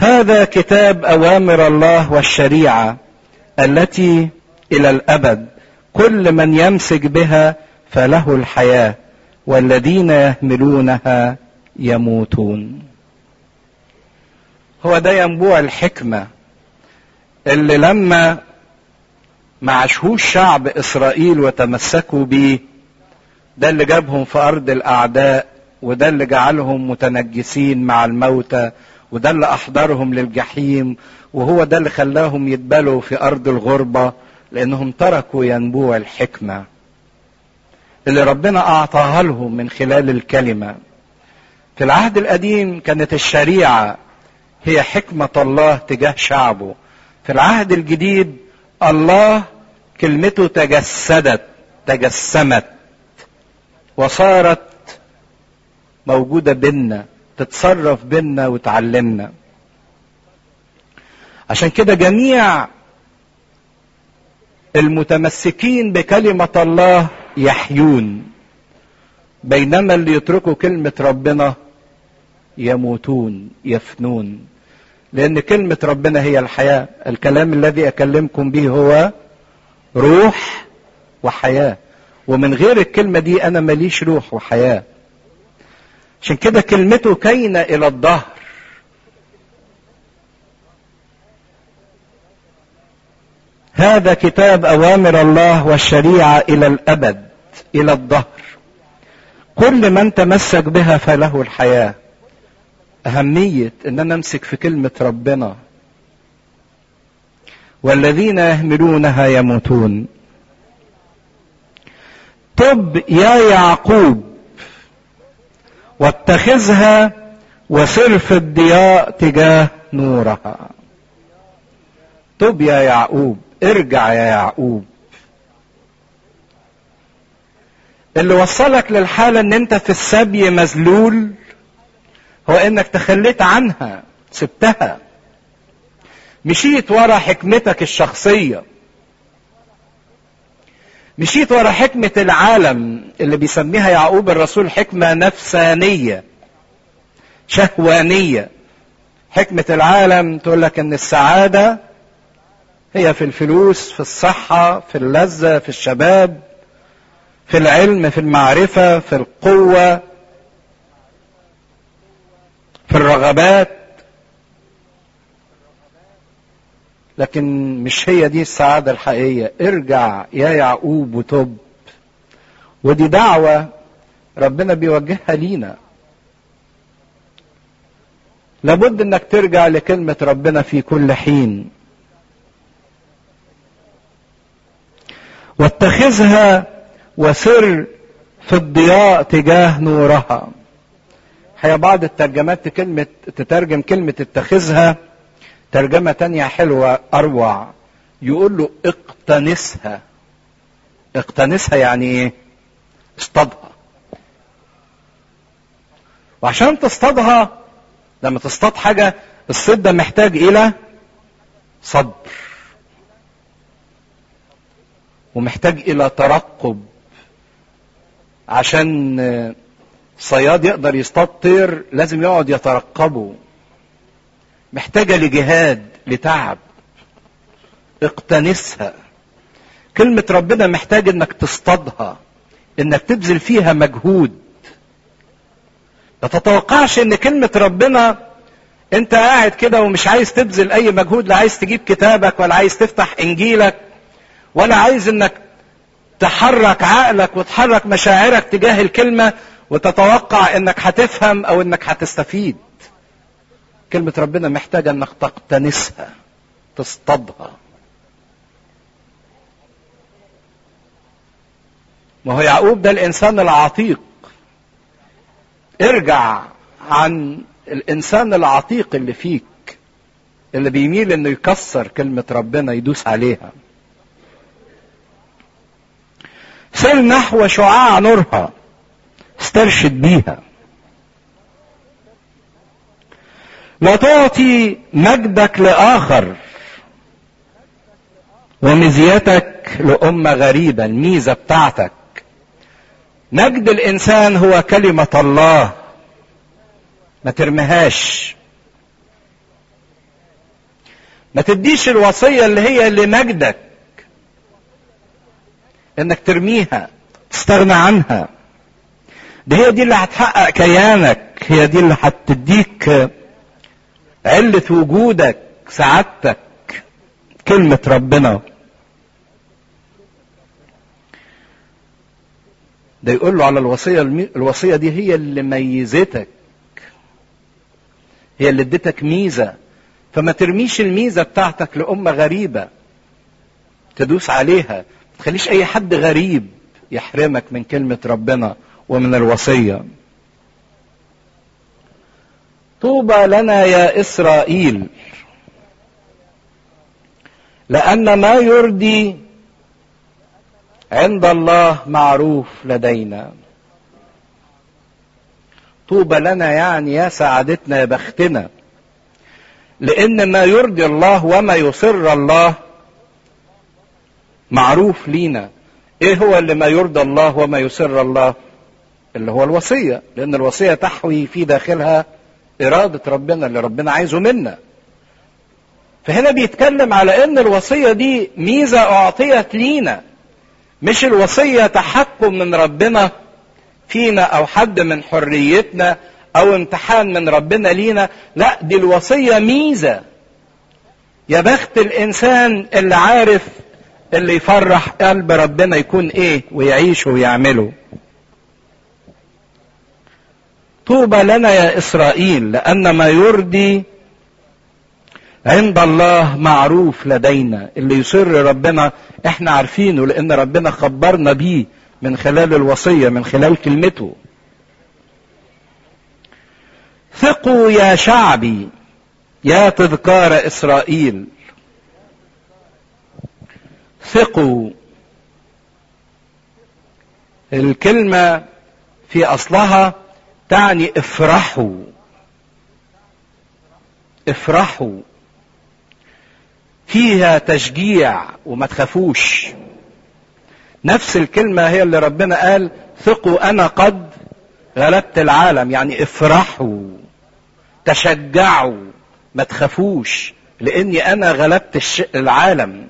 هذا كتاب اوامر الله والشريعه التي الى الابد كل من يمسك بها فله الحياه والذين يهملونها يموتون هو ده ينبوع الحكمه اللي لما ما عاشهوش شعب اسرائيل وتمسكوا بيه ده اللي جابهم في ارض الاعداء وده اللي جعلهم متنجسين مع الموتى وده اللي احضرهم للجحيم وهو ده اللي خلاهم يتبلوا في ارض الغربه لانهم تركوا ينبوع الحكمه اللي ربنا اعطاها لهم من خلال الكلمه في العهد القديم كانت الشريعه هي حكمه الله تجاه شعبه في العهد الجديد الله كلمته تجسدت تجسمت وصارت موجودة بينا تتصرف بينا وتعلمنا عشان كده جميع المتمسكين بكلمة الله يحيون بينما اللي يتركوا كلمة ربنا يموتون يفنون لأن كلمة ربنا هي الحياة الكلام الذي أكلمكم به هو روح وحياة ومن غير الكلمة دي أنا ماليش روح وحياة عشان كده كلمته كاينة إلى الظهر هذا كتاب أوامر الله والشريعة إلى الأبد إلى الظهر كل من تمسك بها فله الحياة أهمية إن أنا أمسك في كلمة ربنا والذين يهملونها يموتون طب يا يعقوب واتخذها وسر في الضياء تجاه نورها طب يا يعقوب ارجع يا يعقوب اللي وصلك للحالة ان انت في السبي مذلول هو انك تخليت عنها سبتها مشيت ورا حكمتك الشخصية مشيت ورا حكمة العالم اللي بيسميها يعقوب الرسول حكمة نفسانية شهوانية حكمة العالم تقول لك ان السعادة هي في الفلوس في الصحة في اللذة في الشباب في العلم في المعرفة في القوة في الرغبات لكن مش هي دي السعادة الحقيقية ارجع يا يعقوب وتب ودي دعوة ربنا بيوجهها لينا لابد انك ترجع لكلمة ربنا في كل حين واتخذها وسر في الضياء تجاه نورها هي بعض الترجمات كلمة تترجم كلمة اتخذها ترجمة تانية حلوة أروع يقول له اقتنسها اقتنسها يعني ايه اصطادها وعشان تصطادها لما تصطاد حاجة الصيد ده محتاج إلى صبر ومحتاج إلى ترقب عشان صياد يقدر يصطاد طير لازم يقعد يترقبه محتاجة لجهاد لتعب اقتنسها كلمة ربنا محتاج انك تصطادها انك تبذل فيها مجهود ما تتوقعش ان كلمة ربنا انت قاعد كده ومش عايز تبذل اي مجهود لا عايز تجيب كتابك ولا عايز تفتح انجيلك ولا عايز انك تحرك عقلك وتحرك مشاعرك تجاه الكلمة وتتوقع انك هتفهم او انك هتستفيد كلمة ربنا محتاجة انك تقتنسها تصطادها ما هو يعقوب ده الانسان العتيق ارجع عن الانسان العتيق اللي فيك اللي بيميل انه يكسر كلمة ربنا يدوس عليها سر نحو شعاع نورها استرشد بيها لا تعطي مجدك لآخر ومزيتك لأمة غريبة الميزة بتاعتك مجد الإنسان هو كلمة الله ما ترميهاش ما تديش الوصية اللي هي لمجدك انك ترميها تستغنى عنها ده هي دي اللي هتحقق كيانك هي دي اللي هتديك علة وجودك سعادتك كلمة ربنا ده يقول له على الوصية الوصية دي هي اللي ميزتك هي اللي اديتك ميزة فما ترميش الميزة بتاعتك لأمة غريبة تدوس عليها ما تخليش أي حد غريب يحرمك من كلمة ربنا ومن الوصية طوبى لنا يا إسرائيل لأن ما يرضي عند الله معروف لدينا طوبى لنا يعني يا سعادتنا يا بختنا لان ما يرضي الله وما يسر الله معروف لينا ايه هو اللي ما يرضى الله وما يسر الله اللي هو الوصية لان الوصية تحوي في داخلها ارادة ربنا اللي ربنا عايزه منا فهنا بيتكلم على ان الوصية دي ميزة اعطيت لينا مش الوصية تحكم من ربنا فينا او حد من حريتنا او امتحان من ربنا لينا لا دي الوصية ميزة يا بخت الانسان اللي عارف اللي يفرح قلب ربنا يكون ايه ويعيش ويعمله طوبى لنا يا اسرائيل لان ما يرضي عند الله معروف لدينا اللي يسر ربنا احنا عارفينه لان ربنا خبرنا بيه من خلال الوصيه من خلال كلمته ثقوا يا شعبي يا تذكار اسرائيل ثقوا الكلمه في اصلها تعني افرحوا افرحوا فيها تشجيع وما تخافوش نفس الكلمة هي اللي ربنا قال ثقوا أنا قد غلبت العالم يعني افرحوا تشجعوا ما تخافوش لأني أنا غلبت العالم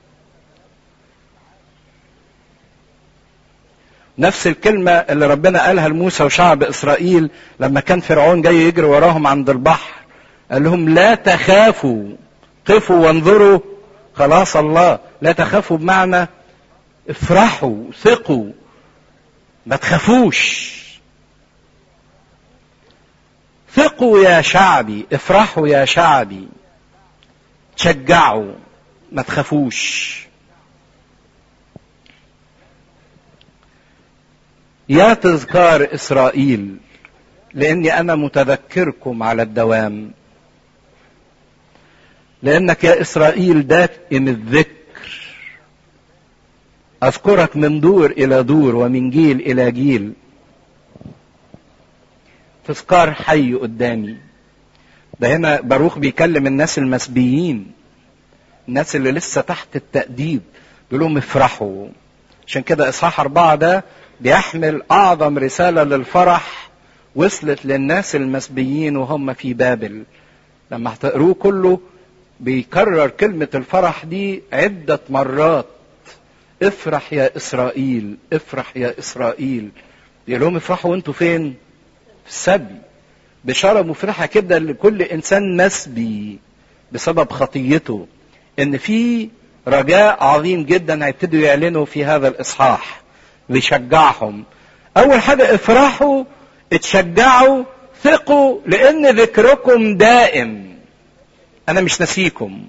نفس الكلمة اللي ربنا قالها لموسى وشعب إسرائيل لما كان فرعون جاي يجري وراهم عند البحر قال لهم لا تخافوا قفوا وانظروا خلاص الله لا تخافوا بمعنى افرحوا ثقوا ما تخافوش ثقوا يا شعبي افرحوا يا شعبي تشجعوا ما تخافوش يا تذكار اسرائيل لاني انا متذكركم على الدوام لانك يا اسرائيل دائم الذكر اذكرك من دور الى دور ومن جيل الى جيل تذكار حي قدامي ده هنا باروخ بيكلم الناس المسبيين الناس اللي لسه تحت التأديب بيقول لهم افرحوا عشان كده اصحاح اربعة ده بيحمل اعظم رسالة للفرح وصلت للناس المسبيين وهم في بابل لما هتقروه كله بيكرر كلمة الفرح دي عدة مرات افرح يا اسرائيل افرح يا اسرائيل يقول لهم افرحوا وانتوا فين في السبي بشارة مفرحة كده لكل انسان مسبي بسبب خطيته ان في رجاء عظيم جدا هيبتدوا يعلنوا في هذا الاصحاح بيشجعهم اول حاجة افرحوا اتشجعوا ثقوا لان ذكركم دائم انا مش نسيكم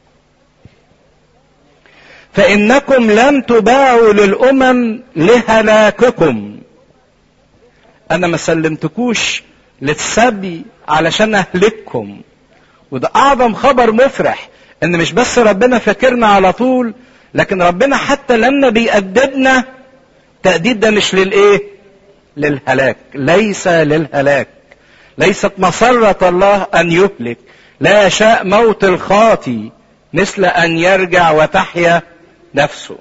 فانكم لم تباعوا للامم لهلاككم انا ما سلمتكوش للسبي علشان اهلككم وده اعظم خبر مفرح ان مش بس ربنا فاكرنا على طول لكن ربنا حتى لما بيأدبنا تأديب ده مش للايه للهلاك ليس للهلاك ليست مسرة الله ان يهلك لا يشاء موت الخاطي مثل ان يرجع وتحيا نفسه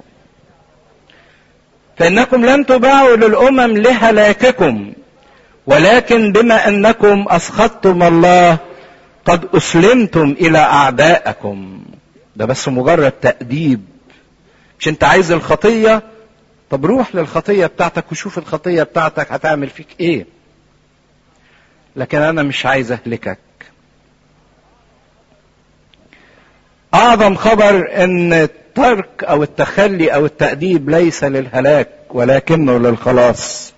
فانكم لم تباعوا للامم لهلاككم ولكن بما انكم اسخطتم الله قد اسلمتم الى اعدائكم ده بس مجرد تأديب مش انت عايز الخطية طب روح للخطية بتاعتك وشوف الخطية بتاعتك هتعمل فيك ايه لكن انا مش عايز اهلكك اعظم خبر ان الترك او التخلي او التأديب ليس للهلاك ولكنه للخلاص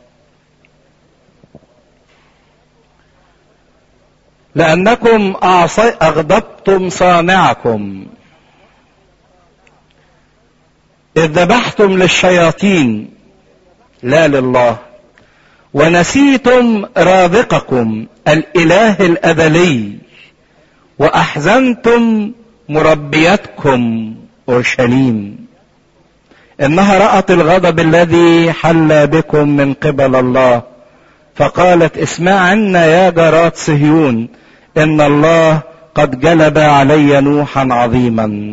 لأنكم أغضبتم صانعكم إذ ذبحتم للشياطين لا لله ونسيتم رازقكم الإله الأزلي وأحزنتم مربيتكم أورشليم إنها رأت الغضب الذي حل بكم من قبل الله فقالت اسمعنا يا جرات صهيون إن الله قد جلب علي نوحا عظيما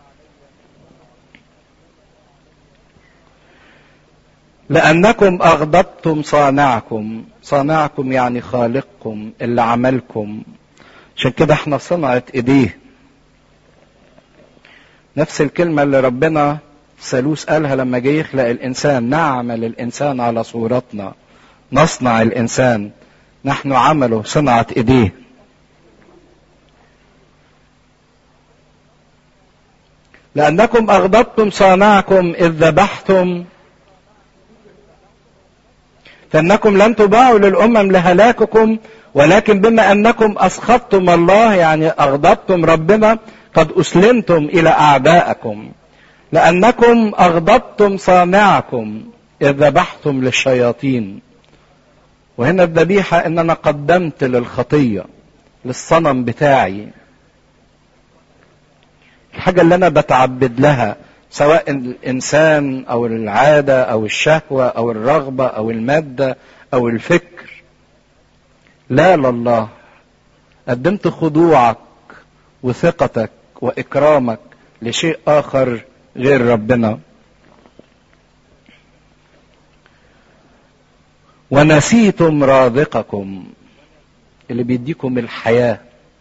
لأنكم أغضبتم صانعكم صانعكم يعني خالقكم اللي عملكم عشان كده احنا صنعت ايديه نفس الكلمة اللي ربنا ثالوث قالها لما جه يخلق الإنسان نعمل الإنسان على صورتنا نصنع الإنسان نحن عمله صنعة إيديه لأنكم أغضبتم صانعكم إذ ذبحتم فانكم لن تباعوا للامم لهلاككم ولكن بما انكم اسخطتم الله يعني اغضبتم ربنا قد اسلمتم الى اعدائكم لانكم اغضبتم صانعكم اذ ذبحتم للشياطين وهنا الذبيحه ان انا قدمت للخطيه للصنم بتاعي الحاجه اللي انا بتعبد لها سواء الانسان او العاده او الشهوه او الرغبه او الماده او الفكر لا لله قدمت خضوعك وثقتك واكرامك لشيء اخر غير ربنا ونسيتم رازقكم اللي بيديكم الحياه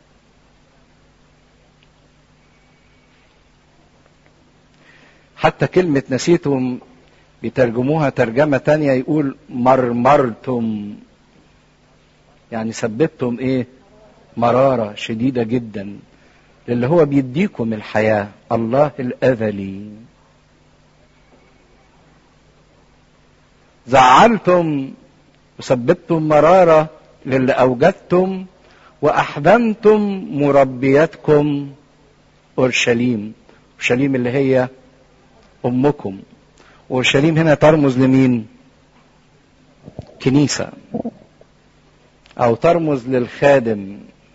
حتى كلمة نسيتم بيترجموها ترجمة تانية يقول مرمرتم يعني سببتم ايه مرارة شديدة جدا اللي هو بيديكم الحياة الله الأذلي زعلتم وسببتم مرارة للي أوجدتم وأحزنتم مربيتكم أورشليم أورشليم اللي هي امكم اورشليم هنا ترمز لمين كنيسه او ترمز للخادم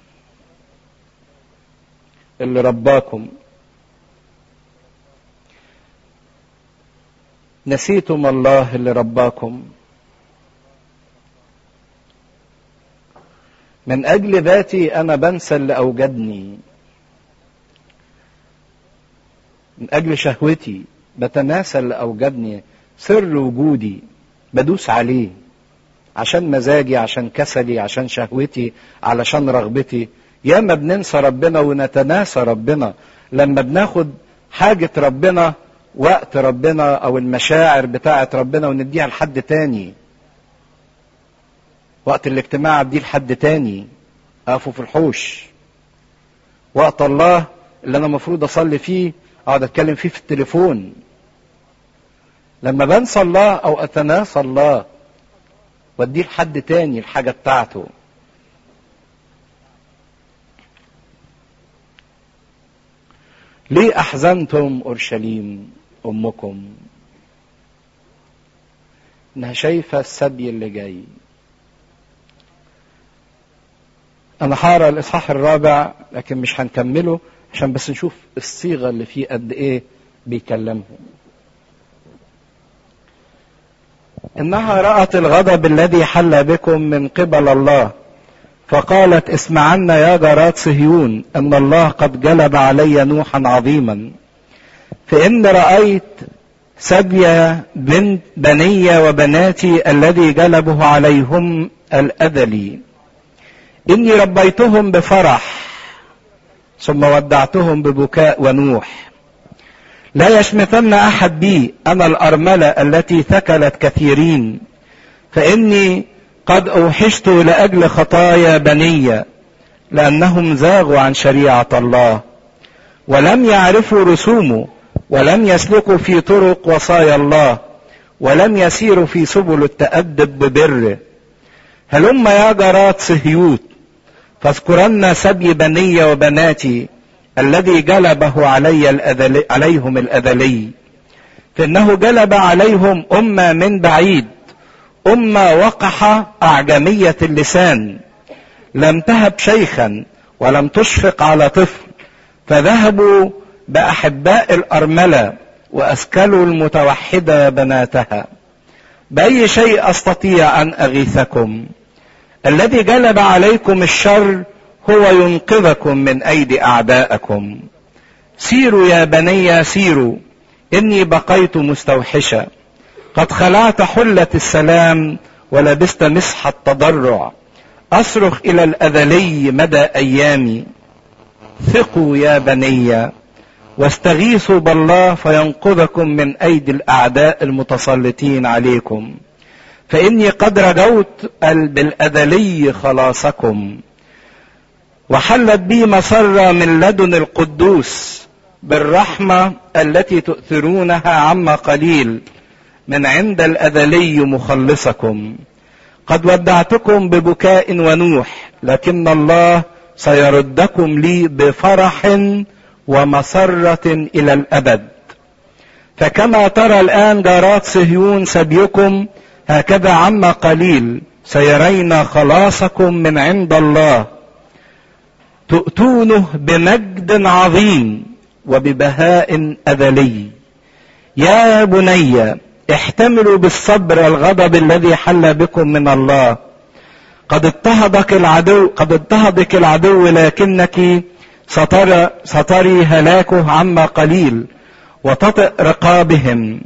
اللي رباكم نسيتم الله اللي رباكم من اجل ذاتي انا بنسى اللي اوجدني من اجل شهوتي بتناسى اللي اوجدني سر وجودي بدوس عليه عشان مزاجي عشان كسلي عشان شهوتي علشان رغبتي ياما بننسى ربنا ونتناسى ربنا لما بناخد حاجة ربنا وقت ربنا او المشاعر بتاعة ربنا ونديها لحد تاني وقت الاجتماع اديه لحد تاني اقفوا في الحوش وقت الله اللي انا المفروض اصلي فيه اقعد اتكلم فيه في التليفون لما بنسى الله او اتناسى الله واديه لحد تاني الحاجه بتاعته ليه احزنتم اورشليم امكم انها شايفه السبي اللي جاي انا هقرا الاصحاح الرابع لكن مش هنكمله عشان بس نشوف الصيغه اللي فيه قد ايه بيكلمهم انها رأت الغضب الذي حل بكم من قبل الله فقالت اسمعنا يا جارات صهيون ان الله قد جلب علي نوحا عظيما فان رأيت سبي بنت بني وبناتي الذي جلبه عليهم الأذلي إني ربيتهم بفرح ثم ودعتهم ببكاء ونوح لا يشمتن احد بي انا الارمله التي ثكلت كثيرين فاني قد اوحشت لاجل خطايا بني لانهم زاغوا عن شريعه الله ولم يعرفوا رسومه ولم يسلكوا في طرق وصايا الله ولم يسيروا في سبل التأدب ببره هلم يا جرات صهيوت فاذكرن سبي بني وبناتي الذي جلبه علي الأذلي عليهم الأذلي فإنه جلب عليهم أمة من بعيد أمة وقح أعجمية اللسان لم تهب شيخا ولم تشفق على طفل فذهبوا بأحباء الأرملة وأسكلوا المتوحدة بناتها بأي شيء أستطيع أن أغيثكم الذي جلب عليكم الشر هو ينقذكم من أيدي أعدائكم سيروا يا بني سيروا إني بقيت مستوحشا قد خلعت حلة السلام ولبست مسح التضرع أصرخ إلى الأذلي مدى أيامي ثقوا يا بني واستغيثوا بالله فينقذكم من ايدي الاعداء المتسلطين عليكم فاني قد رجوت بالاذلي خلاصكم وحلت بي مسرة من لدن القدوس بالرحمة التي تؤثرونها عما قليل من عند الأذلي مخلصكم قد ودعتكم ببكاء ونوح لكن الله سيردكم لي بفرح ومسرة إلى الأبد فكما ترى الآن جارات صهيون سبيكم هكذا عما قليل سيرين خلاصكم من عند الله تؤتونه بمجد عظيم وببهاء أذلي يا بني احتملوا بالصبر الغضب الذي حل بكم من الله قد اضطهدك العدو قد اضطهدك العدو لكنك سترى ستري هلاكه عما قليل وتطئ رقابهم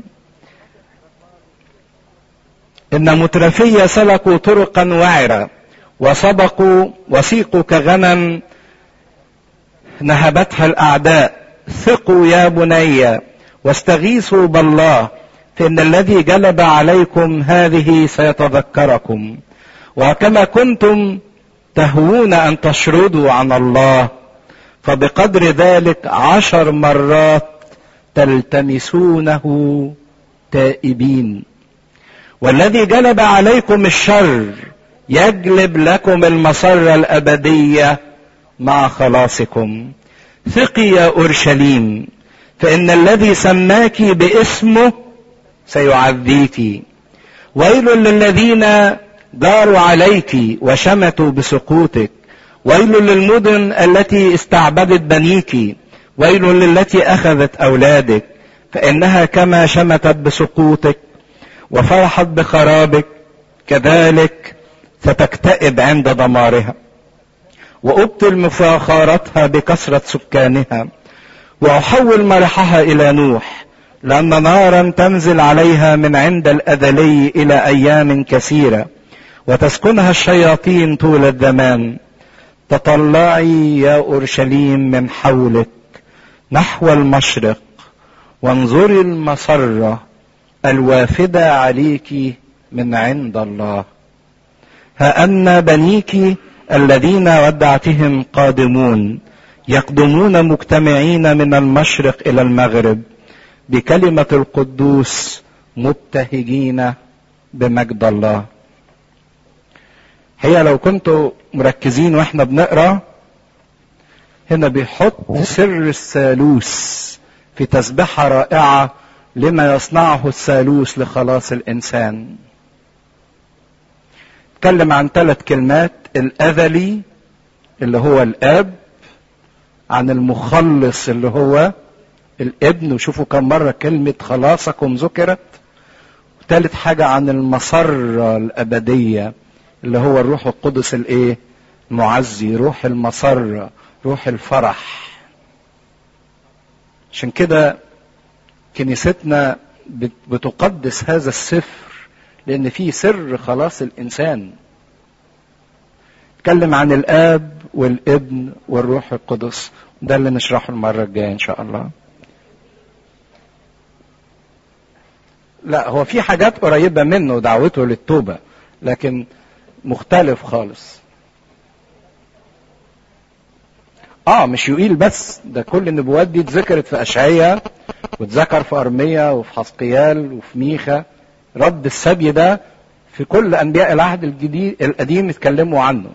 إن مترفي سلكوا طرقا وعرة وسبقوا وسيقوا كغنم نهبتها الأعداء ثقوا يا بني واستغيثوا بالله فإن الذي جلب عليكم هذه سيتذكركم وكما كنتم تهوون أن تشردوا عن الله فبقدر ذلك عشر مرات تلتمسونه تائبين والذي جلب عليكم الشر يجلب لكم المسرة الأبدية مع خلاصكم ثقي يا أورشليم فإن الذي سماك باسمه سيعذيك ويل للذين داروا عليك وشمتوا بسقوطك ويل للمدن التي استعبدت بنيك ويل للتي اخذت اولادك فانها كما شمتت بسقوطك وفرحت بخرابك كذلك ستكتئب عند دمارها وابطل مفاخرتها بكثره سكانها واحول مرحها الى نوح لان نارا تنزل عليها من عند الاذلي الى ايام كثيره وتسكنها الشياطين طول الزمان تطلعي يا اورشليم من حولك نحو المشرق وانظري المسره الوافده عليك من عند الله ها ان بنيك الذين ودعتهم قادمون يقدمون مجتمعين من المشرق الى المغرب بكلمه القدوس مبتهجين بمجد الله هي لو كنتوا مركزين واحنا بنقرا هنا بيحط سر الثالوث في تسبحة رائعة لما يصنعه الثالوث لخلاص الإنسان اتكلم عن ثلاث كلمات الأذلي اللي هو الآب عن المخلص اللي هو الابن وشوفوا كم مرة كلمة خلاصكم ذكرت ثالث حاجة عن المسرة الأبدية اللي هو الروح القدس الايه معزي روح المسرة روح الفرح عشان كده كنيستنا بتقدس هذا السفر لان فيه سر خلاص الانسان اتكلم عن الاب والابن والروح القدس ده اللي نشرحه المرة الجاية إن شاء الله لا هو في حاجات قريبة منه دعوته للتوبة لكن مختلف خالص اه مش يقيل بس ده كل النبوات دي اتذكرت في اشعياء واتذكر في ارميا وفي حسقيال وفي ميخا رد السبي ده في كل انبياء العهد الجديد القديم اتكلموا عنه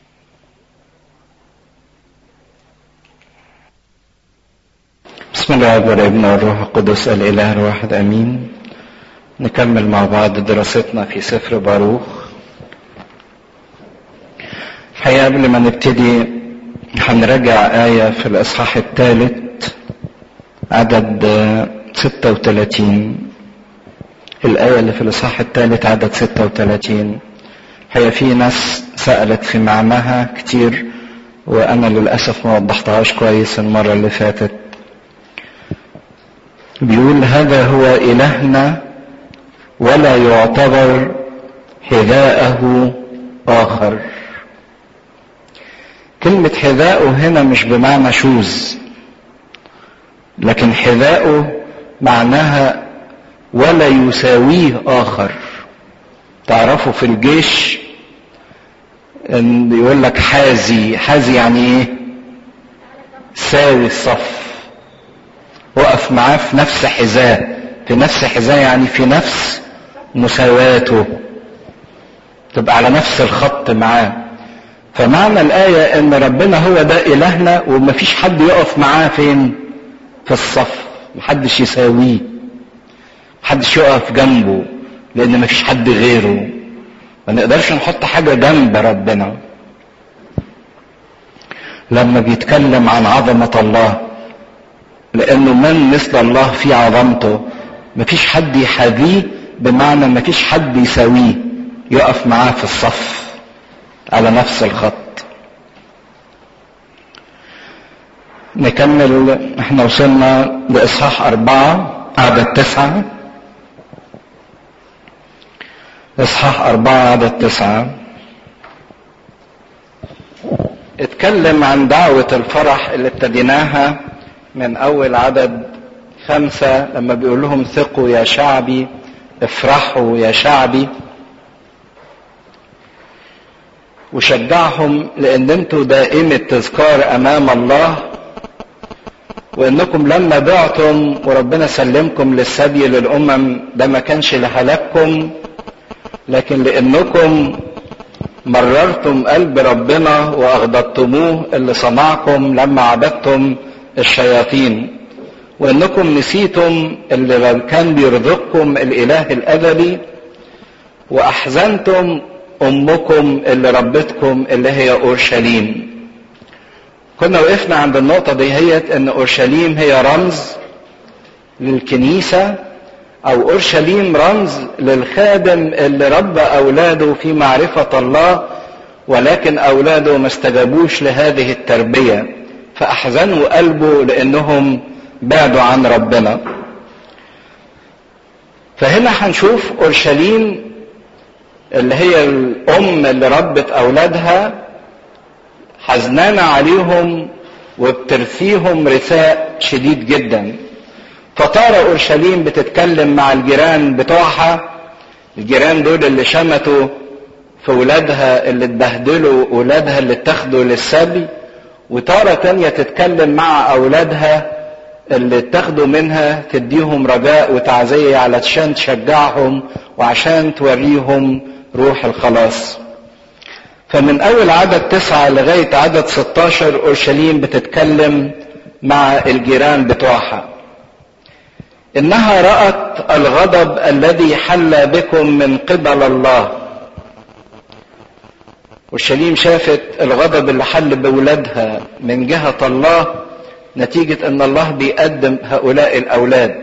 بسم الله والابن والروح القدس الاله الواحد امين نكمل مع بعض دراستنا في سفر باروخ الحقيقه قبل ما نبتدي هنراجع آية في الإصحاح الثالث عدد 36 الآية اللي في الإصحاح الثالث عدد 36 هي في ناس سألت في معناها كتير وأنا للأسف ما وضحتهاش كويس المرة اللي فاتت بيقول هذا هو إلهنا ولا يعتبر حذاءه آخر كلمة حذاؤه هنا مش بمعنى شوز لكن حذاؤه معناها ولا يساويه آخر تعرفوا في الجيش ان يقول لك حازي حازي يعني ايه ساوي الصف وقف معاه في نفس حذاه في نفس حذاه يعني في نفس مساواته تبقى على نفس الخط معاه فمعنى الآية إن ربنا هو ده إلهنا ومفيش حد يقف معاه فين؟ في الصف، محدش يساويه. محدش يقف جنبه لأن مفيش حد غيره. ما نقدرش نحط حاجة جنب ربنا. لما بيتكلم عن عظمة الله لأنه من مثل الله في عظمته مفيش حد يحاذيه بمعنى مفيش حد يساويه يقف معاه في الصف. على نفس الخط نكمل احنا وصلنا لإصحاح أربعة عدد تسعة إصحاح أربعة عدد تسعة اتكلم عن دعوة الفرح اللي ابتديناها من أول عدد خمسة لما بيقول لهم ثقوا يا شعبي افرحوا يا شعبي وشجعهم لان انتوا دائمة تذكار امام الله وانكم لما بعتم وربنا سلمكم للسبي للامم ده ما كانش لهلاككم لكن لانكم مررتم قلب ربنا واغضبتموه اللي صنعكم لما عبدتم الشياطين وانكم نسيتم اللي كان بيرزقكم الاله الازلي واحزنتم امكم اللي ربتكم اللي هي اورشليم كنا وقفنا عند النقطه دي هي ان اورشليم هي رمز للكنيسه او اورشليم رمز للخادم اللي ربى اولاده في معرفه الله ولكن اولاده ما استجابوش لهذه التربيه فاحزنوا قلبه لانهم بعدوا عن ربنا فهنا هنشوف اورشليم اللي هي الام اللي ربت اولادها حزنانه عليهم وبترثيهم رثاء شديد جدا فترى اورشليم بتتكلم مع الجيران بتوعها الجيران دول اللي شمتوا في ولادها اللي اتبهدلوا ولادها اللي اتخذوا للسبي وتارة تانية تتكلم مع أولادها اللي اتخذوا منها تديهم رجاء وتعزية علشان تشجعهم وعشان توريهم روح الخلاص فمن أول عدد تسعة لغاية عدد 16 أورشليم بتتكلم مع الجيران بتوعها إنها رأت الغضب الذي حل بكم من قبل الله اورشليم شافت الغضب اللي حل بولادها من جهة الله نتيجة ان الله بيقدم هؤلاء الاولاد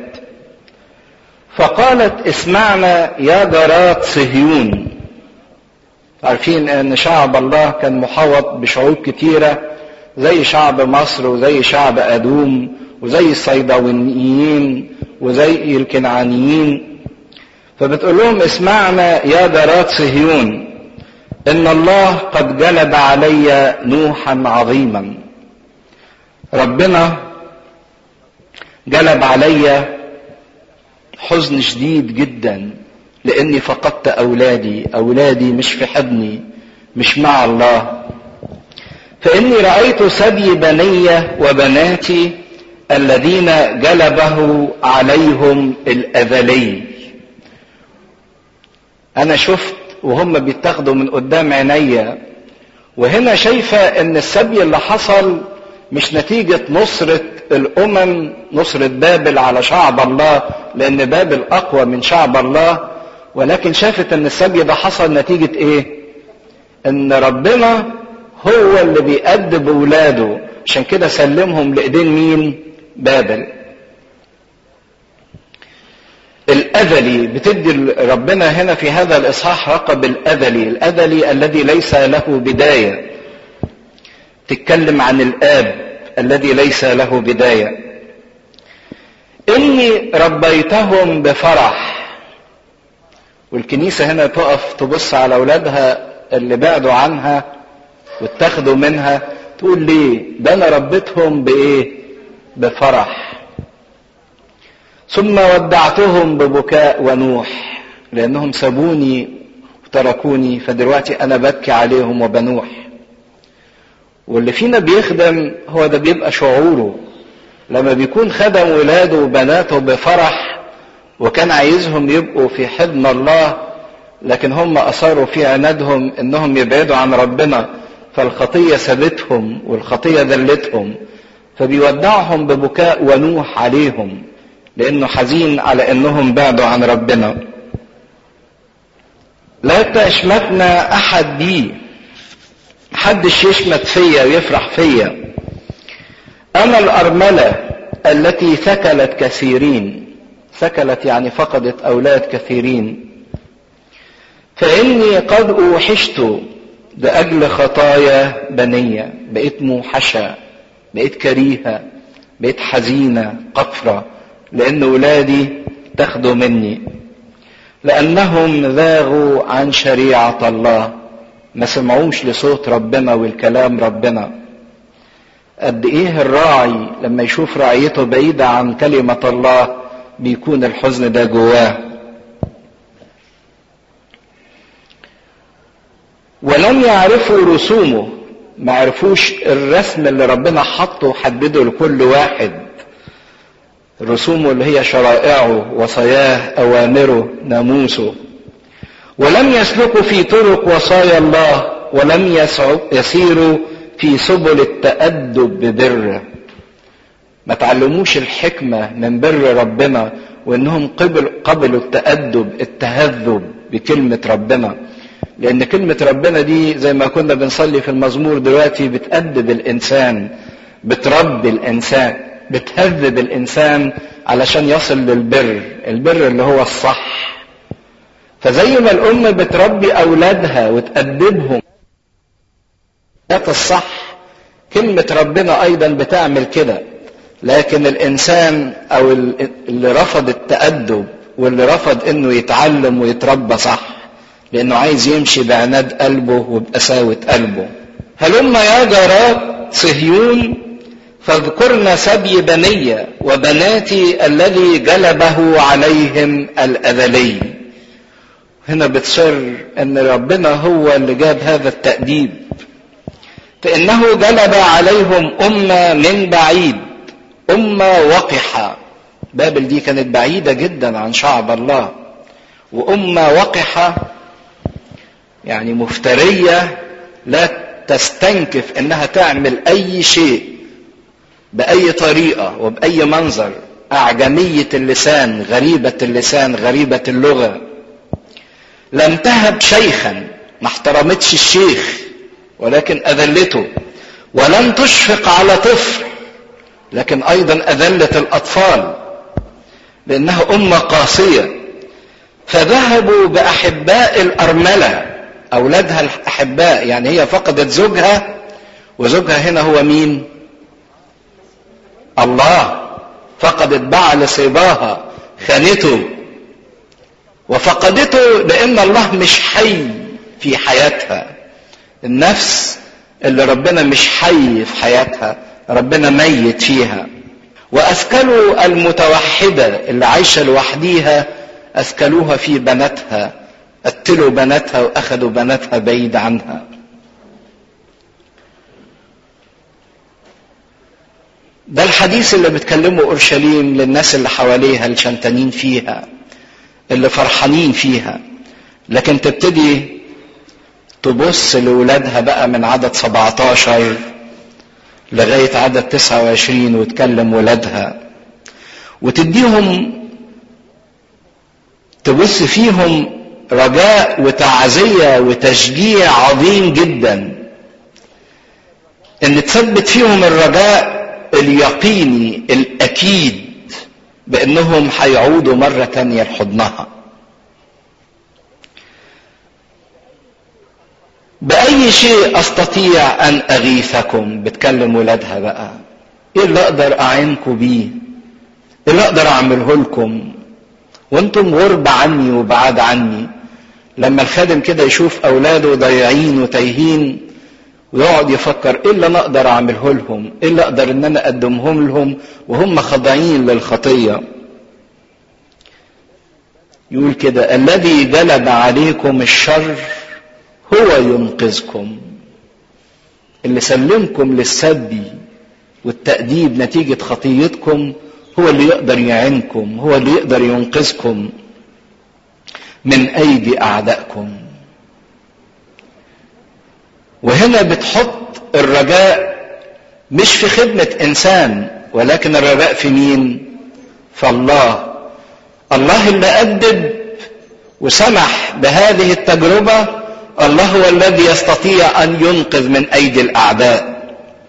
فقالت اسمعنا يا جارات صهيون عارفين ان شعب الله كان محوط بشعوب كتيرة زي شعب مصر وزي شعب ادوم وزي الصيداويين وزي الكنعانيين فبتقول لهم اسمعنا يا جارات صهيون ان الله قد جلب علي نوحا عظيما ربنا جلب عليا حزن شديد جدا لاني فقدت اولادي اولادي مش في حضني مش مع الله فاني رايت سبي بني وبناتي الذين جلبه عليهم الاذلي انا شفت وهم بيتاخدوا من قدام عينيا وهنا شايفه ان السبي اللي حصل مش نتيجه نصره الامم نصره بابل على شعب الله لان بابل اقوى من شعب الله ولكن شافت ان السبي ده حصل نتيجه ايه ان ربنا هو اللي بيأدب ولاده عشان كده سلمهم لايدين مين بابل الأذلي بتدي ربنا هنا في هذا الإصحاح رقب الأذلي الأذلي الذي ليس له بداية تتكلم عن الآب الذي ليس له بداية إني ربيتهم بفرح والكنيسة هنا تقف تبص على أولادها اللي بعدوا عنها واتخذوا منها تقول ليه ده أنا ربيتهم بإيه بفرح ثم ودعتهم ببكاء ونوح لانهم سابوني وتركوني فدلوقتي انا ببكي عليهم وبنوح واللي فينا بيخدم هو ده بيبقى شعوره لما بيكون خدم ولاده وبناته بفرح وكان عايزهم يبقوا في حضن الله لكن هم اصروا في عنادهم انهم يبعدوا عن ربنا فالخطيه سابتهم والخطيه ذلتهم فبيودعهم ببكاء ونوح عليهم لانه حزين على انهم بعدوا عن ربنا لا تشمتنا احد بي محدش يشمت فيا ويفرح فيا انا الارمله التي ثكلت كثيرين ثكلت يعني فقدت اولاد كثيرين فاني قد اوحشت لاجل خطايا بنيه بقيت موحشه بقيت كريهه بقيت حزينه قفره لأن ولادي تاخدوا مني لأنهم ذاغوا عن شريعة الله ما سمعوش لصوت ربنا والكلام ربنا قد ايه الراعي لما يشوف رعيته بعيدة عن كلمة الله بيكون الحزن ده جواه ولم يعرفوا رسومه ما عرفوش الرسم اللي ربنا حطه وحدده لكل واحد رسومه اللي هي شرائعه وصاياه اوامره ناموسه ولم يسلكوا في طرق وصايا الله ولم يسيروا في سبل التأدب ببره ما تعلموش الحكمة من بر ربنا وانهم قبل قبلوا التأدب التهذب بكلمة ربنا لان كلمة ربنا دي زي ما كنا بنصلي في المزمور دلوقتي بتأدب الانسان بتربي الانسان بتهذب الانسان علشان يصل للبر البر اللي هو الصح فزي ما الام بتربي اولادها وتأدبهم الصح كلمة ربنا ايضا بتعمل كده لكن الانسان او اللي رفض التأدب واللي رفض انه يتعلم ويتربى صح لانه عايز يمشي بعناد قلبه وبقساوة قلبه هلم يا جارات صهيون فاذكرن سبي بني وبناتي الذي جلبه عليهم الأذلي هنا بتصر ان ربنا هو اللي جاب هذا التأديب فإنه جلب عليهم أمة من بعيد أمة وقحة بابل دي كانت بعيدة جدا عن شعب الله وأمة وقحة يعني مفترية لا تستنكف انها تعمل اي شيء باي طريقه وباي منظر اعجميه اللسان غريبه اللسان غريبه اللغه لم تهب شيخا ما احترمتش الشيخ ولكن اذلته ولم تشفق على طفل لكن ايضا اذلت الاطفال لانها امه قاسيه فذهبوا باحباء الارمله اولادها الاحباء يعني هي فقدت زوجها وزوجها هنا هو مين الله فقدت بعل صباها خانته وفقدته لان الله مش حي في حياتها النفس اللي ربنا مش حي في حياتها ربنا ميت فيها وأسكلوا المتوحدة اللي عايشة لوحديها أسكلوها في بناتها قتلوا بناتها وأخذوا بناتها بعيد عنها ده الحديث اللي بتكلمه اورشليم للناس اللي حواليها اللي شمتانين فيها اللي فرحانين فيها لكن تبتدي تبص لولادها بقى من عدد 17 لغاية عدد 29 وتكلم ولادها وتديهم تبص فيهم رجاء وتعزية وتشجيع عظيم جدا ان تثبت فيهم الرجاء اليقيني الاكيد بانهم هيعودوا مرة تانية لحضنها بأي شيء أستطيع أن أغيثكم بتكلم ولادها بقى إيه اللي أقدر أعينكم بيه إيه اللي أقدر أعمله لكم وأنتم غرب عني وبعاد عني لما الخادم كده يشوف أولاده ضايعين وتايهين ويقعد يفكر ايه اللي انا اقدر اعمله لهم ايه اللي اقدر ان انا اقدمهم لهم وهم خاضعين للخطيه يقول كده الذي جلب عليكم الشر هو ينقذكم اللي سلمكم للسبي والتأديب نتيجة خطيتكم هو اللي يقدر يعينكم هو اللي يقدر ينقذكم من أيدي أعدائكم وهنا بتحط الرجاء مش في خدمة إنسان ولكن الرجاء في مين؟ في الله الله اللي أدب وسمح بهذه التجربة الله هو الذي يستطيع أن ينقذ من أيدي الأعداء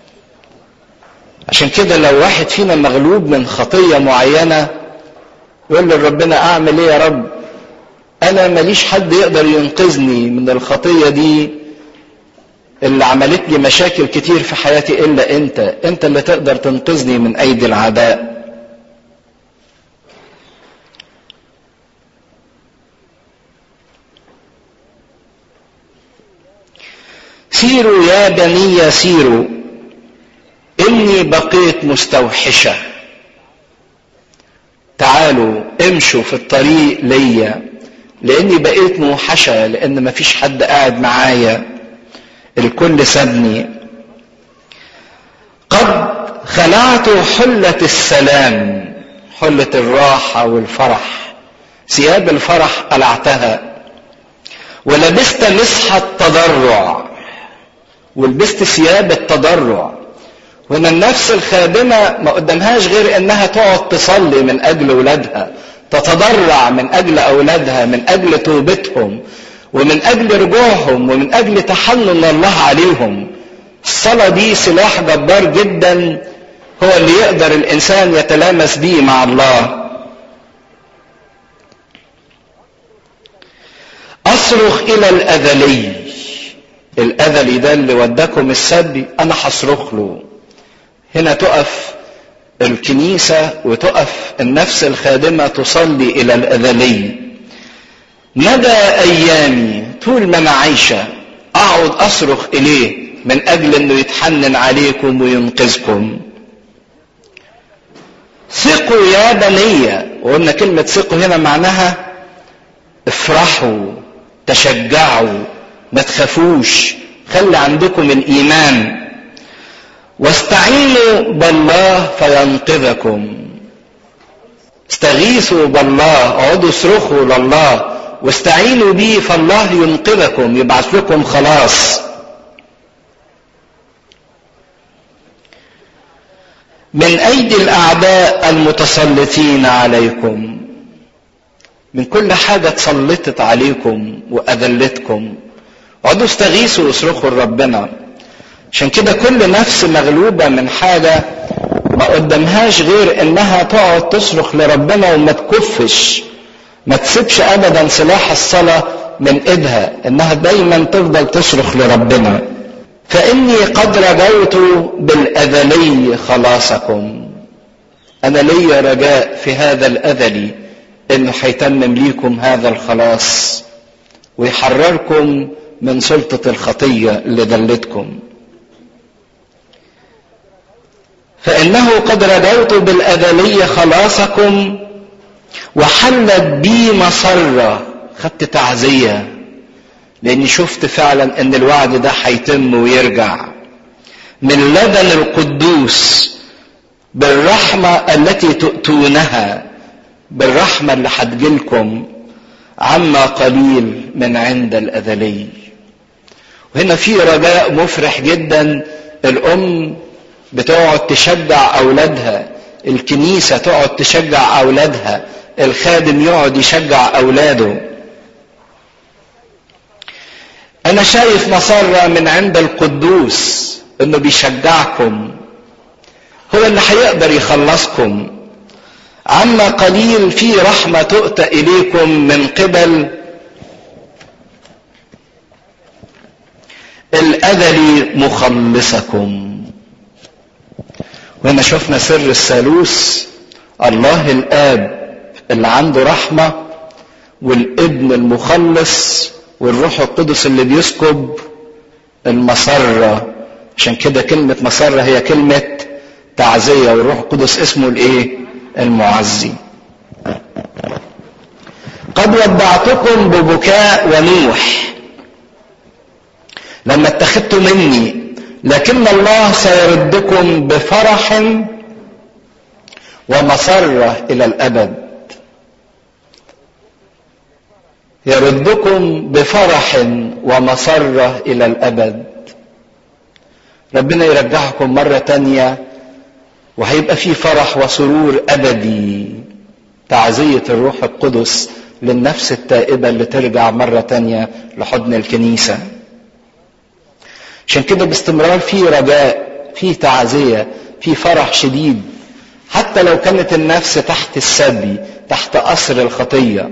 عشان كده لو واحد فينا مغلوب من خطية معينة يقول لربنا أعمل إيه يا رب أنا ماليش حد يقدر ينقذني من الخطية دي اللي عملت لي مشاكل كتير في حياتي الا انت انت اللي تقدر تنقذني من ايدي العداء سيروا يا بني سيروا اني بقيت مستوحشه تعالوا امشوا في الطريق ليا لاني بقيت موحشه لان مفيش حد قاعد معايا الكل سابني قد خلعت حلة السلام حلة الراحة والفرح ثياب الفرح قلعتها ولبست مسحة التضرع ولبست ثياب التضرع هنا النفس الخادمة ما قدامهاش غير انها تقعد تصلي من اجل اولادها تتضرع من اجل اولادها من اجل توبتهم ومن اجل رجوعهم ومن اجل تحنن الله عليهم الصلاة دي سلاح جبار جدا هو اللي يقدر الانسان يتلامس بيه مع الله اصرخ الى الاذلي الاذلي ده اللي وداكم السبي انا هصرخ له هنا تقف الكنيسة وتقف النفس الخادمة تصلي إلى الأذلي ندى أيامي طول ما أنا عايشة أقعد أصرخ إليه من أجل أنه يتحنن عليكم وينقذكم ثقوا يا بني وقلنا كلمة ثقوا هنا معناها افرحوا تشجعوا ما تخافوش خلي عندكم الإيمان واستعينوا بالله فينقذكم استغيثوا بالله اقعدوا اصرخوا لله واستعينوا به فالله ينقذكم يبعث لكم خلاص من ايدي الاعداء المتسلطين عليكم من كل حاجه اتسلطت عليكم واذلتكم اقعدوا استغيثوا واصرخوا لربنا عشان كده كل نفس مغلوبة من حاجة ما قدامهاش غير انها تقعد تصرخ لربنا وما تكفش ما تسيبش ابدا سلاح الصلاة من ايدها انها دايما تفضل تصرخ لربنا فاني قد رجوت بالاذلي خلاصكم انا لي رجاء في هذا الاذلي انه هيتمم ليكم هذا الخلاص ويحرركم من سلطة الخطية اللي دلتكم فإنه قد رجوت بالأذلية خلاصكم وحلت بي مسرة خدت تعزية لأني شفت فعلا أن الوعد ده هيتم ويرجع من لدن القدوس بالرحمة التي تؤتونها بالرحمة اللي هتجيلكم عما قليل من عند الأذلي وهنا في رجاء مفرح جدا الأم بتقعد تشجع أولادها الكنيسة تقعد تشجع أولادها الخادم يقعد يشجع أولاده أنا شايف مسرة من عند القدوس إنه بيشجعكم هو اللي هيقدر يخلصكم عما قليل في رحمة تؤتى إليكم من قبل الأذل مخلصكم وهنا شفنا سر الثالوث الله الآب اللي عنده رحمة والابن المخلص والروح القدس اللي بيسكب المسرة عشان كده كلمة مسرة هي كلمة تعزية والروح القدس اسمه الايه المعزي قد ودعتكم ببكاء ونوح لما اتخذتوا مني لكن الله سيردكم بفرح ومسرة إلى الأبد يردكم بفرح ومسرة إلى الأبد ربنا يرجعكم مرة تانية وهيبقى في فرح وسرور أبدي تعزية الروح القدس للنفس التائبة اللي ترجع مرة تانية لحضن الكنيسة عشان كده باستمرار في رجاء في تعزية في فرح شديد حتى لو كانت النفس تحت السبي تحت أسر الخطية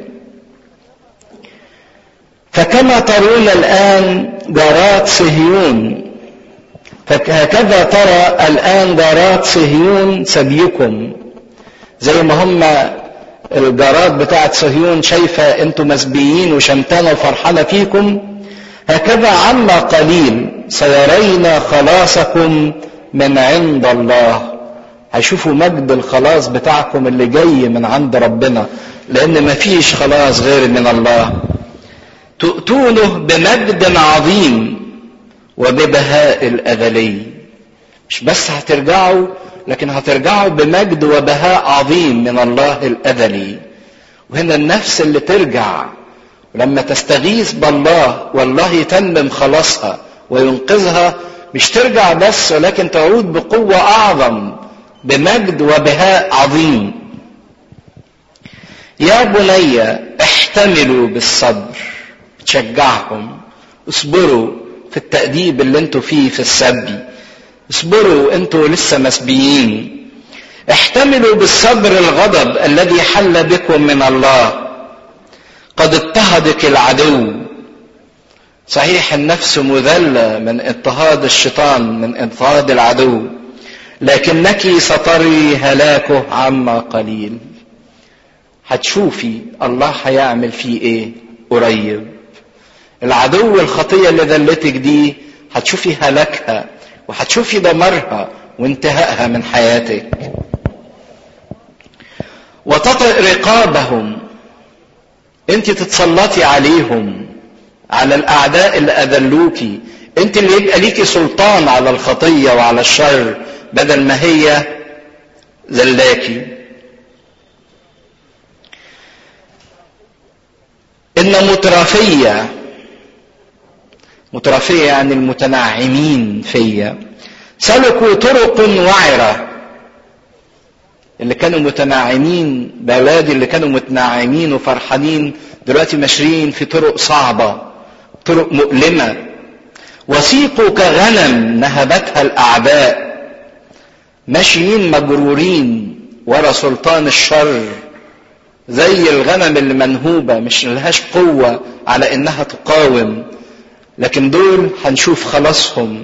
فكما ترون الآن جارات صهيون فهكذا ترى الآن جارات صهيون سبيكم زي ما هم الجارات بتاعت صهيون شايفة انتم مسبيين وشمتانة وفرحانة فيكم هكذا عما قليل سيرينا خلاصكم من عند الله هيشوفوا مجد الخلاص بتاعكم اللي جاي من عند ربنا لان مفيش خلاص غير من الله تؤتونه بمجد عظيم وببهاء الأذلي مش بس هترجعوا لكن هترجعوا بمجد وبهاء عظيم من الله الأذلي وهنا النفس اللي ترجع ولما تستغيث بالله والله يتمم خلاصها وينقذها مش ترجع بس ولكن تعود بقوة أعظم بمجد وبهاء عظيم يا بني احتملوا بالصبر تشجعهم اصبروا في التأديب اللي انتوا فيه في السبي اصبروا انتوا لسه مسبيين احتملوا بالصبر الغضب الذي حل بكم من الله قد اضطهدك العدو صحيح النفس مذلة من اضطهاد الشيطان من اضطهاد العدو لكنك ستري هلاكه عما قليل هتشوفي الله هيعمل فيه ايه قريب العدو الخطية اللي ذلتك دي هتشوفي هلاكها وهتشوفي دمرها وانتهائها من حياتك وتطئ رقابهم انت تتسلطي عليهم على الاعداء اللي اذلوكي انت اللي يبقى ليكي سلطان على الخطية وعلى الشر بدل ما هي ذلاكي ان مترفيه مترفية يعني المتنعمين فيا سلكوا طرق وعرة اللي كانوا متنعمين بلادي اللي كانوا متنعمين وفرحانين دلوقتي ماشيين في طرق صعبة طرق مؤلمة وسيقوا كغنم نهبتها الأعداء ماشيين مجرورين ورا سلطان الشر زي الغنم اللي منهوبة مش لهاش قوة على إنها تقاوم لكن دول هنشوف خلاصهم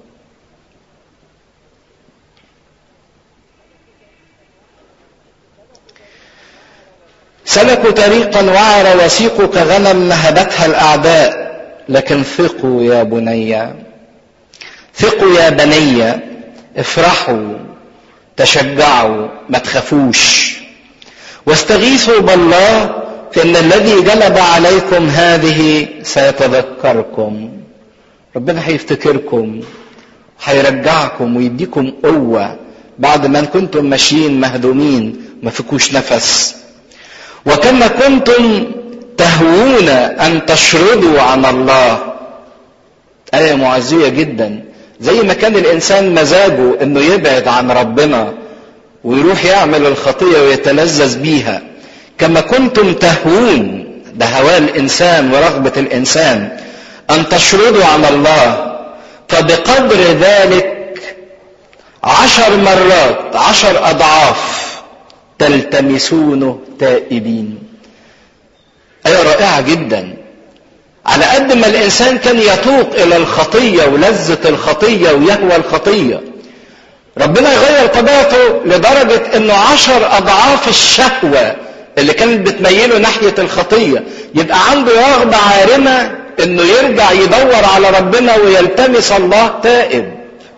سلكوا طريقا وعر وسيقوا كغنم نهبتها الاعداء لكن ثقوا يا بني ثقوا يا بني افرحوا تشجعوا ما تخافوش واستغيثوا بالله فإن الذي جلب عليكم هذه سيتذكركم ربنا هيفتكركم هيرجعكم ويديكم قوة بعد ما كنتم ماشيين مهدومين ما فيكوش نفس وكما كنتم تهوون أن تشردوا عن الله آية معزية جدا زي ما كان الإنسان مزاجه إنه يبعد عن ربنا ويروح يعمل الخطية ويتلذذ بيها كما كنتم تهوون ده هواه الإنسان ورغبة الإنسان أن تشردوا عن الله فبقدر ذلك عشر مرات عشر أضعاف تلتمسونه تائبين آية رائعة جدا على قد ما الإنسان كان يتوق إلى الخطية ولذة الخطية ويهوى الخطية ربنا يغير طبيعته لدرجة انه عشر اضعاف الشهوة اللي كانت بتميله ناحية الخطية يبقى عنده رغبة عارمة انه يرجع يدور على ربنا ويلتمس الله تائب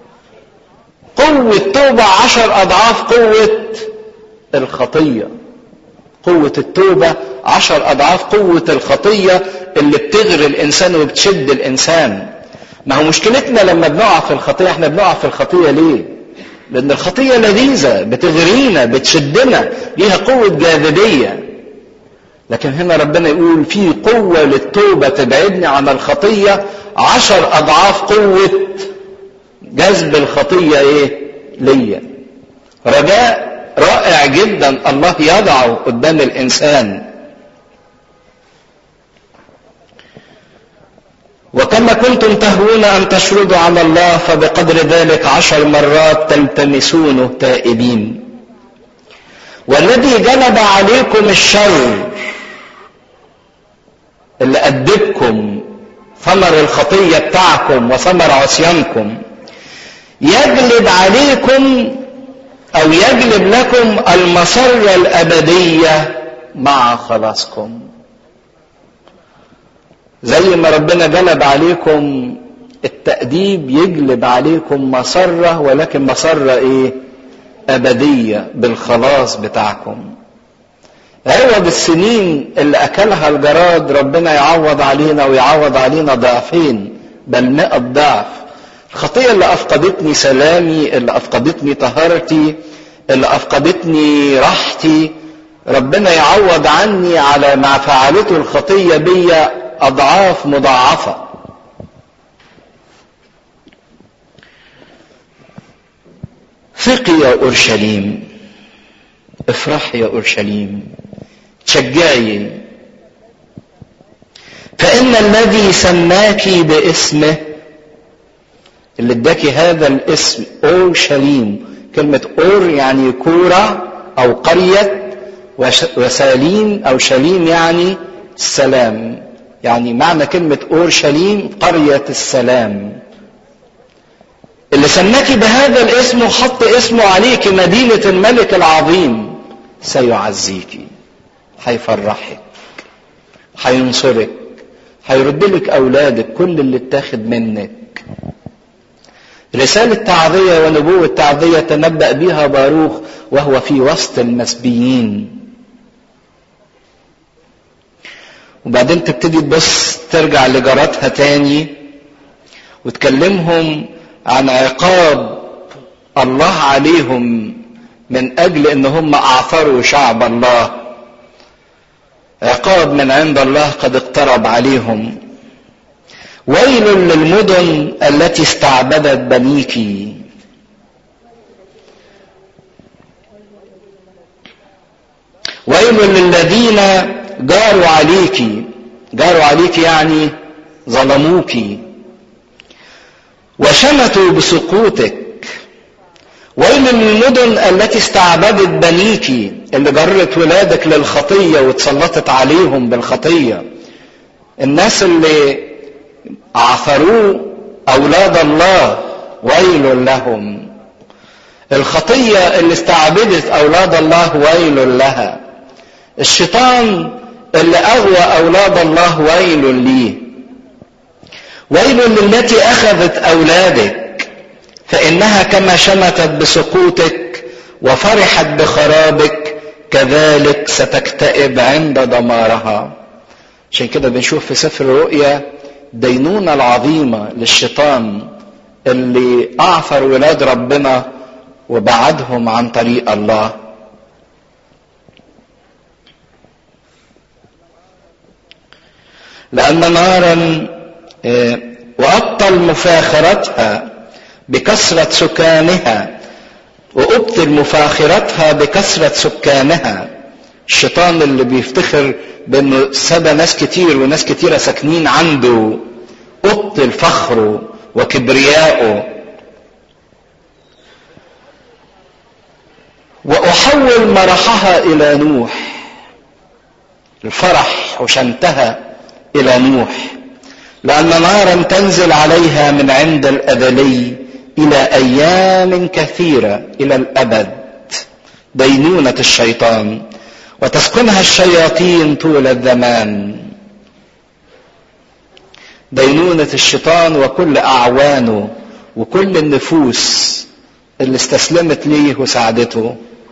قوة توبة عشر اضعاف قوة الخطية قوة التوبة عشر اضعاف قوة الخطية اللي بتغري الانسان وبتشد الانسان ما هو مشكلتنا لما بنقع في الخطية احنا بنقع في الخطية ليه لأن الخطية لذيذة بتغرينا بتشدنا ليها قوة جاذبية لكن هنا ربنا يقول في قوة للتوبة تبعدني عن الخطية عشر أضعاف قوة جذب الخطية إيه ليا رجاء رائع جدا الله يضعه قدام الإنسان وكما كنتم تهوون أن تشردوا على الله فبقدر ذلك عشر مرات تلتمسونه تائبين والذي جلب عليكم الشر اللي أدبكم ثمر الخطية بتاعكم وثمر عصيانكم يجلب عليكم أو يجلب لكم المسرة الأبدية مع خلاصكم زي ما ربنا جلب عليكم التأديب يجلب عليكم مسرة ولكن مسرة ايه أبدية بالخلاص بتاعكم عوض السنين اللي أكلها الجراد ربنا يعوض علينا ويعوض علينا ضعفين بل مئة ضعف الخطية اللي أفقدتني سلامي اللي أفقدتني طهارتي اللي أفقدتني راحتي ربنا يعوض عني على ما فعلته الخطية بيا أضعاف مضاعفة ثقي يا أورشليم افرحي يا أورشليم تشجعي فإن الذي سماك باسمه اللي اداكي هذا الاسم أورشليم كلمة أور يعني كورة أو قرية وساليم أو شليم يعني السلام يعني معنى كلمة أورشليم قرية السلام اللي سماكي بهذا الاسم وحط اسمه عليك مدينة الملك العظيم سيعزيك هيفرحك هينصرك هيرد لك أولادك كل اللي اتاخد منك رسالة تعذية ونبوة تعذية تنبأ بها باروخ وهو في وسط المسبيين وبعدين تبتدي تبص ترجع لجاراتها تاني وتكلمهم عن عقاب الله عليهم من اجل ان هم اعثروا شعب الله عقاب من عند الله قد اقترب عليهم ويل للمدن التي استعبدت بنيك ويل للذين جاروا عليك جاروا عليك يعني ظلموك وشمتوا بسقوطك ويل للمدن التي استعبدت بنيك اللي جرت ولادك للخطية واتسلطت عليهم بالخطية الناس اللي عثروا أولاد الله ويل لهم الخطية اللي استعبدت أولاد الله ويل لها الشيطان اللي أغوى أولاد الله ويل ليه ويل للتي أخذت أولادك فإنها كما شمتت بسقوطك وفرحت بخرابك كذلك ستكتئب عند دمارها عشان كده بنشوف في سفر الرؤيا الدينونة العظيمة للشيطان اللي أعثر ولاد ربنا وبعدهم عن طريق الله لأن نارا وأبطل مفاخرتها بكثرة سكانها وأبطل مفاخرتها بكثرة سكانها الشيطان اللي بيفتخر بأنه سبى ناس كتير وناس كتيرة ساكنين عنده أبطل فخره وكبرياءه وأحول مرحها إلى نوح الفرح وشنتها إلى نوح لأن نارا تنزل عليها من عند الأزلي إلى أيام كثيرة إلى الأبد دينونة الشيطان وتسكنها الشياطين طول الزمان دينونة الشيطان وكل أعوانه وكل النفوس اللي استسلمت ليه وساعدته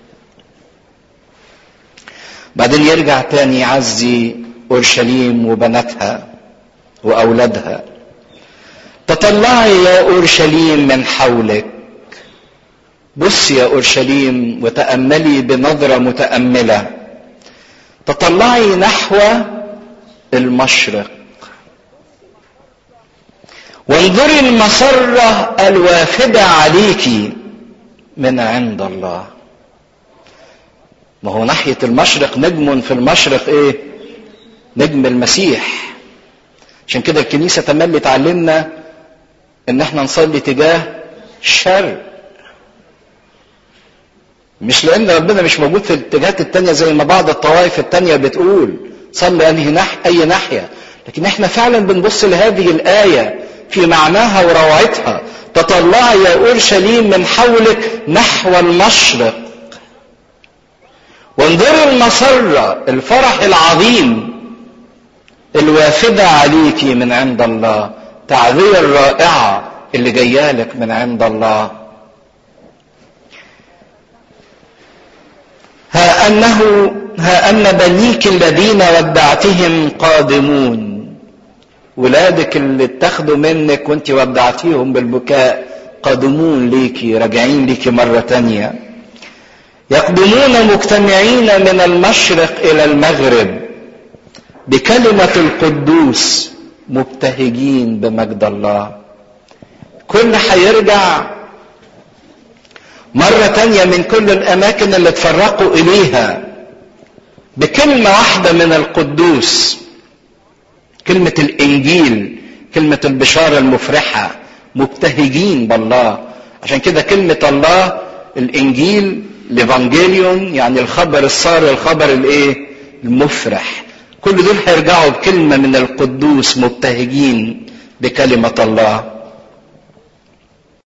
بعدين يرجع تاني يعزي أورشليم وبناتها وأولادها تطلعي يا أورشليم من حولك بص يا أورشليم وتأملي بنظرة متأملة تطلعي نحو المشرق وانظري المسرة الوافدة عليك من عند الله ما هو ناحية المشرق نجم في المشرق ايه نجم المسيح عشان كده الكنيسة تملي تعلمنا ان احنا نصلي تجاه الشرق مش لان ربنا مش موجود في الاتجاهات التانية زي ما بعض الطوائف التانية بتقول صلي انهي نح اي ناحية لكن احنا فعلا بنبص لهذه الآية في معناها وروعتها تطلعي يا اورشليم من حولك نحو المشرق وانظري المسرة الفرح العظيم الوافدة عليك من عند الله تعذية الرائعة اللي جايالك من عند الله ها أنه ها أن بنيك الذين ودعتهم قادمون ولادك اللي اتخذوا منك وانت ودعتيهم بالبكاء قادمون ليكي راجعين ليكي مرة تانية يقدمون مجتمعين من المشرق إلى المغرب بكلمة القدوس مبتهجين بمجد الله كل هيرجع مرة تانية من كل الأماكن اللي اتفرقوا إليها بكلمة واحدة من القدوس كلمة الإنجيل كلمة البشارة المفرحة مبتهجين بالله عشان كده كلمة الله الإنجيل الإيفانجيليون يعني الخبر الصار الخبر الإيه المفرح كل دول هيرجعوا بكلمة من القدوس مبتهجين بكلمة الله